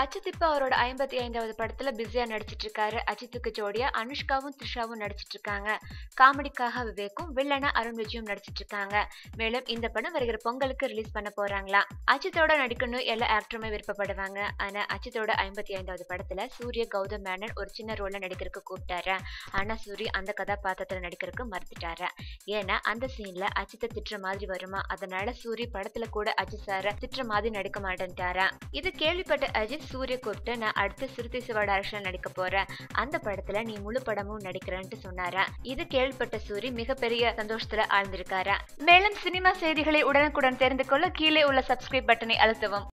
அஜித் இப்ப அவரோட ஐம்பத்தி ஐந்தாவது படத்துல பிஸியா நடிச்சிட்டு இருக்காரு அஜித்துக்கு ஜோடியா அனுஷ்காவும் த்ரிஷாவும் நடிச்சிட்டு இருக்காங்க காமெடிக்காக விவேக்கும் வில்லனா அருண் விஜயும் நடிச்சிட்டு இருக்காங்க மேலும் இந்த படம் வருகிற பொங்கலுக்கு ரிலீஸ் பண்ண போறாங்களா அஜித்தோட நடிக்கணும் எல்லா ஆக்டருமே விருப்பப்படுவாங்க ஆனா அஜித்தோட ஐம்பத்தி ஐந்தாவது படத்துல சூரிய கௌதம் மேனன் ஒரு சின்ன ரோல்ல நடிக்கிறதுக்கு கூப்பிட்டாரு ஆனா சூரி அந்த கதாபாத்திரத்துல நடிக்கிறதுக்கு மறுத்துட்டாரு ஏன்னா அந்த சீன்ல அஜித்தை திட்டுற மாதிரி வருமா அதனால சூரி படத்துல கூட அஜித் சார திட்டுற மாதிரி நடிக்க மாட்டேன்ட்டாரா இது கேள்விப்பட்ட அஜித் சூரிய கூப்பிட்டு நான் அடுத்து சிறுத்தை சிவா டைரக்ஷன் நடிக்க போறேன் அந்த படத்துல நீ முழு படமும் நடிக்கிறேன்ட்டு சொன்னாரா இது கேள்விப்பட்ட சூரி மிகப்பெரிய சந்தோஷத்துல ஆழ்ந்திருக்காரா மேலும் சினிமா செய்திகளை உடனுக்குடன் தெரிந்து கொள்ள கீழே உள்ள சப்ஸ்கிரைப் பட்டனை அழுத்தவும்